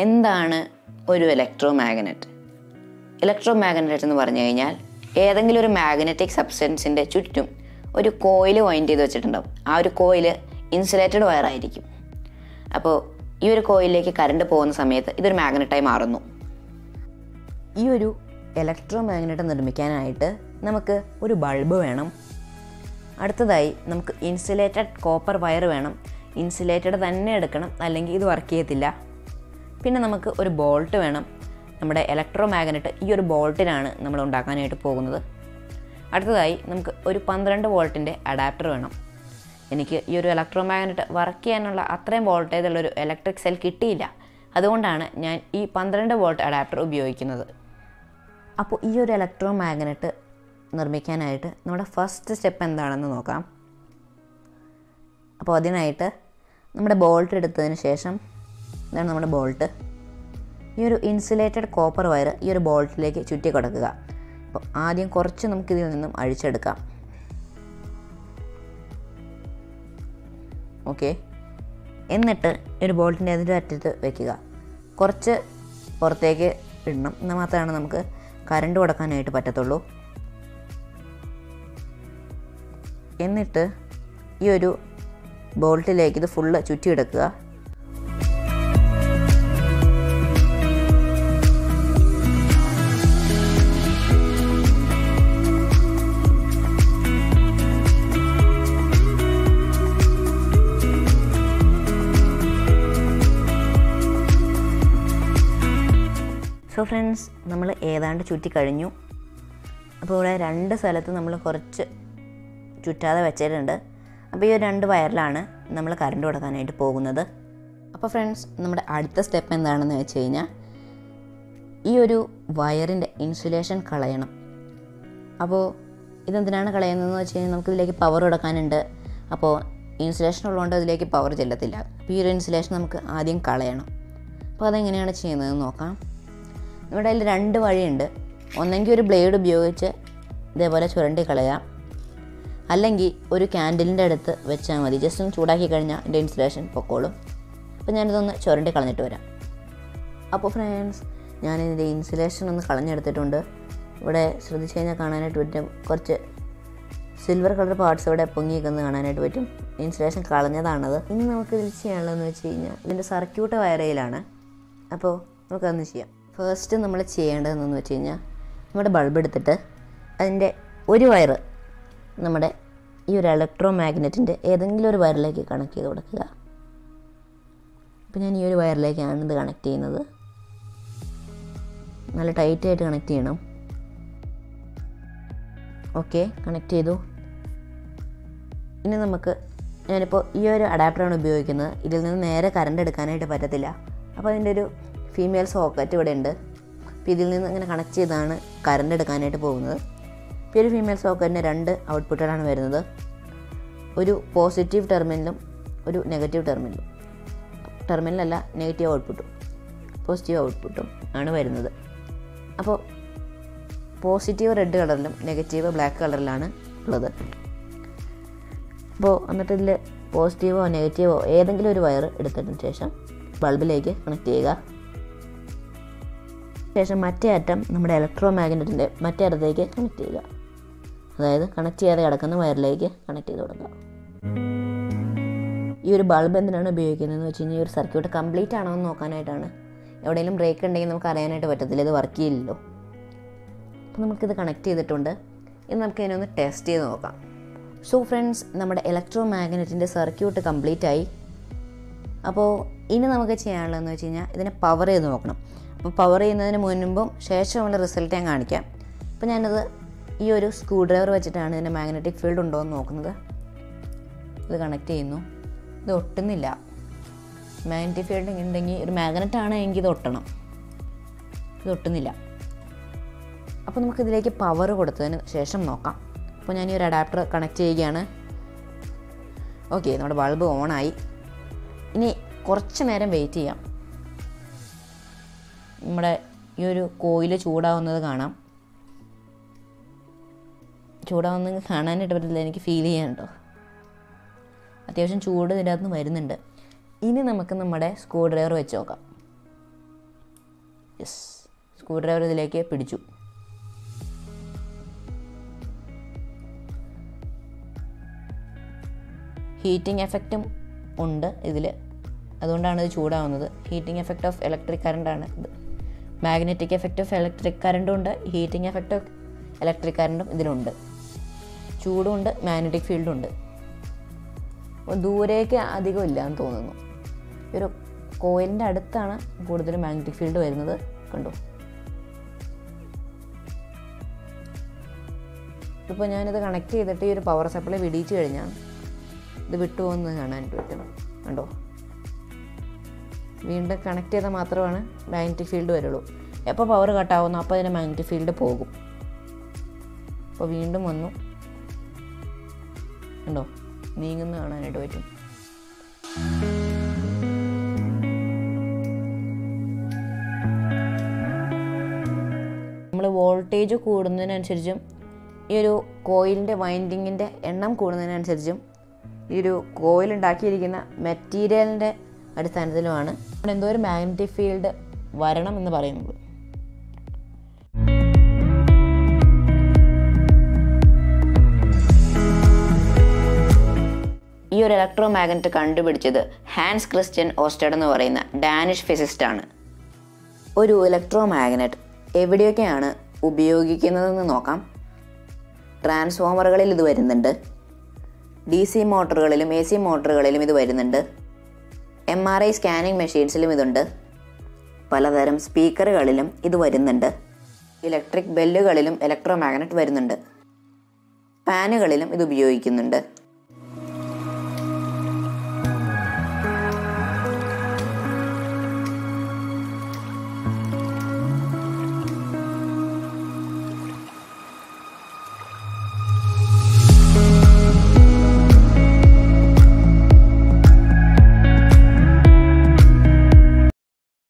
എന്താണ് ഒരു electro magnet electro magnet എന്ന് പറഞ്ഞു കഴിഞ്ഞാൽ ഏതെങ്കിലും ഒരു മാഗ്നറ്റിക് സബ്സ്റ്റൻസിൻ്റെ ചുറ്റും ഒരു കോയിൽ വൈൻഡ് ചെയ്ത് വെച്ചിട്ടുണ്ടാവും ആ ഒരു കോയിൽ ഇൻസുലേറ്റഡ് വയറായിരിക്കും അപ്പോൾ ഈ ഒരു കോയിലിലേക്ക് കറണ്ട് പോകുന്ന സമയത്ത് ഇതൊരു മാഗ്നറ്റായി മാറുന്നു ഈ ഒരു ഇലക്ട്രോ മാഗ്നറ്റ് നിർമ്മിക്കാനായിട്ട് നമുക്ക് ഒരു ബൾബ് വേണം അടുത്തതായി നമുക്ക് ഇൻസുലേറ്റഡ് കോപ്പർ വയർ വേണം ഇൻസുലേറ്റഡ് തന്നെ എടുക്കണം അല്ലെങ്കിൽ ഇത് വർക്ക് ചെയ്യത്തില്ല പിന്നെ നമുക്ക് ഒരു ബോൾട്ട് വേണം നമ്മുടെ ഇലക്ട്രോ മാഗ്നറ്റ് ഈ ഒരു ബോൾട്ടിനാണ് നമ്മൾ ഉണ്ടാക്കാനായിട്ട് പോകുന്നത് അടുത്തതായി നമുക്ക് ഒരു പന്ത്രണ്ട് വോൾട്ടിൻ്റെ അഡാപ്റ്റർ വേണം എനിക്ക് ഈ ഒരു ഇലക്ട്രോ മാഗ്നറ്റ് വർക്ക് ചെയ്യാനുള്ള അത്രയും വോൾട്ടേജ് ഉള്ളൊരു ഇലക്ട്രിക് സെൽ കിട്ടിയില്ല അതുകൊണ്ടാണ് ഞാൻ ഈ പന്ത്രണ്ട് വോൾട്ട് അഡാപ്റ്റർ ഉപയോഗിക്കുന്നത് അപ്പോൾ ഈ ഒരു ഇലക്ട്രോ മാഗ്നറ്റ് നിർമ്മിക്കാനായിട്ട് നമ്മുടെ ഫസ്റ്റ് സ്റ്റെപ്പ് എന്താണെന്ന് നോക്കാം അപ്പോൾ അതിനായിട്ട് നമ്മുടെ ബോൾട്ട് എടുത്തതിന് ശേഷം ഇതാണ് നമ്മുടെ ബോൾട്ട് ഈ ഒരു ഇൻസുലേറ്റഡ് കോപ്പർ വയർ ഈ ഒരു ബോൾട്ടിലേക്ക് ചുറ്റി കൊടുക്കുക അപ്പോൾ ആദ്യം കുറച്ച് നമുക്കിതിൽ നിന്നും അഴിച്ചെടുക്കാം ഓക്കെ എന്നിട്ട് ഈ ഒരു ബോൾട്ടിൻ്റെ അതിൻ്റെ അറ്റത്ത് വെക്കുക കുറച്ച് പുറത്തേക്ക് ഇടണം എന്നാൽ മാത്രമാണ് നമുക്ക് കറണ്ട് കൊടുക്കാനായിട്ട് പറ്റത്തുള്ളൂ എന്നിട്ട് ഈ ഒരു ബോൾട്ടിലേക്ക് ഇത് ഫുള്ള് ചുറ്റിയെടുക്കുക സോ ഫ്രണ്ട്സ് നമ്മൾ ഏതാണ്ട് ചുറ്റി കഴിഞ്ഞു അപ്പോൾ ഇവിടെ രണ്ട് സ്ഥലത്ത് നമ്മൾ കുറച്ച് ചുറ്റാതെ വെച്ചിട്ടുണ്ട് അപ്പോൾ ഈ ഒരു രണ്ട് വയറിലാണ് നമ്മൾ കറണ്ട് കൊടുക്കാനായിട്ട് പോകുന്നത് അപ്പോൾ ഫ്രണ്ട്സ് നമ്മുടെ അടുത്ത സ്റ്റെപ്പ് എന്താണെന്ന് വെച്ച് കഴിഞ്ഞാൽ ഈ ഒരു വയറിൻ്റെ ഇൻസുലേഷൻ കളയണം അപ്പോൾ ഇതെന്തിനാണ് കളയുന്നതെന്ന് വെച്ച് കഴിഞ്ഞാൽ നമുക്ക് ഇതിലേക്ക് പവർ കൊടുക്കാനുണ്ട് അപ്പോൾ ഇൻസുലേഷൻ ഉള്ളതുകൊണ്ട് അതിലേക്ക് പവർ ചെല്ലത്തില്ല അപ്പോൾ ഈ ഒരു ഇൻസുലേഷൻ നമുക്ക് ആദ്യം കളയണം അപ്പോൾ അതെങ്ങനെയാണ് ചെയ്യുന്നതെന്ന് നോക്കാം ഇവിടെ അതിൽ രണ്ട് വഴിയുണ്ട് ഒന്നെങ്കിൽ ഒരു ബ്ലേഡ് ഉപയോഗിച്ച് ഇതേപോലെ ചുരണ്ടി കളയാം അല്ലെങ്കിൽ ഒരു ക്യാൻഡിലിൻ്റെ അടുത്ത് വെച്ചാൽ മതി ജസ്റ്റ് ഒന്ന് ചൂടാക്കി കഴിഞ്ഞാൽ എൻ്റെ ഇൻസുലേഷൻ പൊക്കോളും അപ്പോൾ ഞാനിതൊന്ന് ചുരണ്ടി കളഞ്ഞിട്ട് വരാം അപ്പോൾ ഫ്രണ്ട്സ് ഞാനിതിൻ്റെ ഇൻസുലേഷൻ ഒന്ന് കളഞ്ഞെടുത്തിട്ടുണ്ട് ഇവിടെ ശ്രദ്ധിച്ച് കഴിഞ്ഞാൽ കാണാനായിട്ട് പറ്റും കുറച്ച് സിൽവർ കളർ പാർട്സ് ഇവിടെ പൊങ്ങി നിൽക്കുന്നത് കാണാനായിട്ട് പറ്റും ഇൻസുലേഷൻ കളഞ്ഞതാണത് ഇനി നമുക്ക് ഇതിൽ ചെയ്യാനുള്ളതെന്ന് വെച്ച് കഴിഞ്ഞാൽ ഇതിൻ്റെ സർക്യൂട്ട് വയറയിലാണ് അപ്പോൾ നമുക്കതൊന്ന് ചെയ്യാം ഫസ്റ്റ് നമ്മൾ ചെയ്യേണ്ടതെന്ന് വെച്ച് കഴിഞ്ഞാൽ നമ്മുടെ ബൾബ് എടുത്തിട്ട് അതിൻ്റെ ഒരു വയറ് നമ്മുടെ ഈ ഒരു ഇലക്ട്രോ മാഗ്നറ്റിൻ്റെ ഏതെങ്കിലും ഒരു വയറിലേക്ക് കണക്ട് ചെയ്ത് കൊടുക്കുക അപ്പോൾ ഞാൻ ഈ ഒരു വയറിലേക്കാണ് ഇത് കണക്ട് ചെയ്യുന്നത് നല്ല ടൈറ്റായിട്ട് കണക്ട് ചെയ്യണം ഓക്കെ കണക്ട് ചെയ്തു ഇനി നമുക്ക് ഞാനിപ്പോൾ ഈ ഒരു അഡാപ്റ്ററാണ് ഉപയോഗിക്കുന്നത് ഇതിൽ നിന്ന് നേരെ കറണ്ട് എടുക്കാനായിട്ട് പറ്റത്തില്ല അപ്പോൾ അതിൻ്റെ ഒരു ഫീമെയിൽ സോക്കറ്റ് ഇവിടെ ഉണ്ട് അപ്പോൾ ഇതിൽ നിന്ന് ഇങ്ങനെ കണക്ട് ചെയ്താണ് കറണ്ട് എടുക്കാനായിട്ട് പോകുന്നത് ഇപ്പോൾ ഈ ഒരു ഫീമെയിൽ സോക്കറ്റിന് രണ്ട് ഔട്ട്പുട്ടുകളാണ് വരുന്നത് ഒരു പോസിറ്റീവ് ടെർമിനലും ഒരു നെഗറ്റീവ് ടെർമിനലും ടെർമിനലല്ല നെഗറ്റീവ് ഔട്ട്പുട്ടും പോസിറ്റീവ് ഔട്ട്പുട്ടും ആണ് വരുന്നത് അപ്പോൾ പോസിറ്റീവ് റെഡ് കളറിലും നെഗറ്റീവ് ബ്ലാക്ക് കളറിലാണ് ഉള്ളത് അപ്പോൾ എന്നിട്ട് ഇതിൽ പോസിറ്റീവോ നെഗറ്റീവോ ഏതെങ്കിലും ഒരു വയർ എടുത്തതിന് ശേഷം ബൾബിലേക്ക് കണക്ട് ചെയ്യുക ശേഷം മറ്റേ അറ്റം നമ്മുടെ ഇലക്ട്രോ മാഗ്നറ്റിൻ്റെ മറ്റേ അറ്റത്തേക്ക് കണക്ട് ചെയ്യുക അതായത് കണക്ട് ചെയ്യാതെ കിടക്കുന്ന വയറിലേക്ക് കണക്ട് ചെയ്ത് കൊടുക്കുക ഈ ഒരു ബൾബ് എന്തിനാണ് ഉപയോഗിക്കുന്നതെന്ന് വെച്ച് കഴിഞ്ഞാൽ ഈ ഒരു സർക്യൂട്ട് കംപ്ലീറ്റ് ആണോ എന്ന് നോക്കാനായിട്ടാണ് എവിടെയെങ്കിലും ബ്രേക്ക് ഉണ്ടെങ്കിൽ നമുക്ക് അറിയാനായിട്ട് പറ്റത്തില്ല ഇത് വർക്ക് ചെയ്യില്ലല്ലോ അപ്പോൾ നമുക്കിത് കണക്ട് ചെയ്തിട്ടുണ്ട് ഇനി നമുക്ക് ഇതിനൊന്ന് ടെസ്റ്റ് ചെയ്ത് നോക്കാം സോ ഫ്രണ്ട്സ് നമ്മുടെ ഇലക്ട്രോ മാഗ്നറ്റിൻ്റെ സർക്യൂട്ട് കംപ്ലീറ്റ് ആയി അപ്പോൾ ഇനി നമുക്ക് ചെയ്യാനുള്ളതെന്ന് വെച്ച് കഴിഞ്ഞാൽ ഇതിനെ പവർ ചെയ്ത് നോക്കണം അപ്പോൾ പവർ ചെയ്യുന്നതിന് മുൻപും ശേഷമുള്ള റിസൾട്ട് ഞാൻ കാണിക്കാം അപ്പോൾ ഞാനത് ഈ ഒരു സ്ക്രൂ ഡ്രൈവർ വെച്ചിട്ടാണ് ഇതിൻ്റെ മാഗ്നറ്റിക് ഫീൽഡ് ഉണ്ടോ എന്ന് നോക്കുന്നത് ഇത് കണക്ട് ചെയ്യുന്നു ഇത് ഒട്ടുന്നില്ല മാഗ്നറ്റിക് ഫീൽഡ് ഉണ്ടെങ്കിൽ ഒരു മാഗ്നറ്റ് ആണ് എങ്കിൽ ഇത് ഒട്ടണം ഇത് ഒട്ടുന്നില്ല അപ്പോൾ നമുക്ക് ഇതിലേക്ക് പവർ കൊടുത്തതിന് ശേഷം നോക്കാം അപ്പോൾ ഞാൻ ഈ ഒരു അഡാപ്റ്റർ കണക്ട് ചെയ്യുകയാണ് ഓക്കെ നമ്മുടെ ബൾബ് ഓണായി ഇനി കുറച്ച് നേരം വെയിറ്റ് ചെയ്യാം നമ്മുടെ ഈ ഒരു കോയിൽ ചൂടാവുന്നത് കാണാം ചൂടാവുന്നത് കാണാനായിട്ട് പറ്റില്ല എനിക്ക് ഫീൽ ചെയ്യാൻ കേട്ടോ അത്യാവശ്യം ചൂട് ഇതിൻ്റെ അകത്ത് നിന്ന് വരുന്നുണ്ട് ഇനി നമുക്ക് നമ്മുടെ സ്ക്രൂ ഡ്രൈവർ വെച്ച് നോക്കാം യെസ് സ്ക്രൂ ഡ്രൈവർ ഇതിലേക്ക് പിടിച്ചു ഹീറ്റിംഗ് എഫക്റ്റും ഉണ്ട് ഇതിൽ അതുകൊണ്ടാണ് ഇത് ചൂടാവുന്നത് ഹീറ്റിംഗ് എഫക്റ്റ് ഓഫ് ഇലക്ട്രിക് കറണ്ടാണ് ഇത് മാഗ്നറ്റിക് എഫക്റ്റ് ഓഫ് ഇലക്ട്രിക് കറണ്ടും ഉണ്ട് ഹീറ്റിംഗ് എഫക്റ്റ് ഓഫ് ഇലക്ട്രിക് കറണ്ടും ഇതിലുണ്ട് ചൂടും ഉണ്ട് മാഗ്നറ്റിക് ഫീൽഡും ഉണ്ട് അപ്പോൾ ദൂരേക്ക് അധികം ഇല്ല എന്ന് തോന്നുന്നു ഈ ഒരു കോയിലിൻ്റെ അടുത്താണ് കൂടുതൽ മാഗ്നറ്റിക് ഫീൽഡ് വരുന്നത് കണ്ടു ഇപ്പോൾ ഞാനിത് കണക്ട് ചെയ്തിട്ട് ഈ ഒരു പവർ സപ്ലൈ വിടിയിച്ച് കഴിഞ്ഞാൽ ഇത് വിട്ടുപോകുന്നത് കാണാൻ പറ്റും കണ്ടോ വീണ്ടും കണക്ട് ചെയ്താൽ മാത്രമാണ് മാഗ്നറ്റിക് ഫീൽഡ് വരുള്ളൂ എപ്പോൾ പവർ കട്ടാവുന്നു അപ്പോൾ അതിൻ്റെ മാഗ്നറ്റിക് ഫീൽഡ് പോകും അപ്പോൾ വീണ്ടും വന്നു കണ്ടോ നീങ്ങുന്ന കാണാനായിട്ട് പറ്റും നമ്മൾ വോൾട്ടേജ് കൂടുന്നതിനനുസരിച്ചും ഈ ഒരു കോയിലിൻ്റെ വൈൻഡിങ്ങിൻ്റെ എണ്ണം കൂടുന്നതിനനുസരിച്ചും ഈ ഒരു കോയിൽ ഉണ്ടാക്കിയിരിക്കുന്ന മെറ്റീരിയലിൻ്റെ അടിസ്ഥാനത്തിലുമാണ് നമ്മൾ എന്തോ ഒരു മാഗ്നറ്റിക് ഫീൽഡ് വരണം എന്ന് പറയുന്നത് ഈ ഒരു ഇലക്ട്രോ മാഗ്നറ്റ് കണ്ടുപിടിച്ചത് ഹാൻസ് ക്രിസ്ത്യൻ ഓസ്റ്റഡ് എന്ന് പറയുന്ന ഡാനിഷ് ഫിസിസ്റ്റ് ആണ് ഒരു ഇലക്ട്രോ മാഗ്നറ്റ് എവിടെയൊക്കെയാണ് ഉപയോഗിക്കുന്നതെന്ന് നോക്കാം ട്രാൻസ്ഫോമറുകളിൽ ഇത് വരുന്നുണ്ട് ഡി സി മോട്ടറുകളിലും എ സി മോട്ടറുകളിലും ഇത് വരുന്നുണ്ട് എം ആർ ഐ സ്കാനിങ് മെഷീൻസിലും ഇതുണ്ട് പലതരം സ്പീക്കറുകളിലും ഇത് വരുന്നുണ്ട് ഇലക്ട്രിക് ബെല്ലുകളിലും ഇലക്ട്രോ മാഗ്നറ്റ് വരുന്നുണ്ട് ഫാനുകളിലും ഇത് ഉപയോഗിക്കുന്നുണ്ട്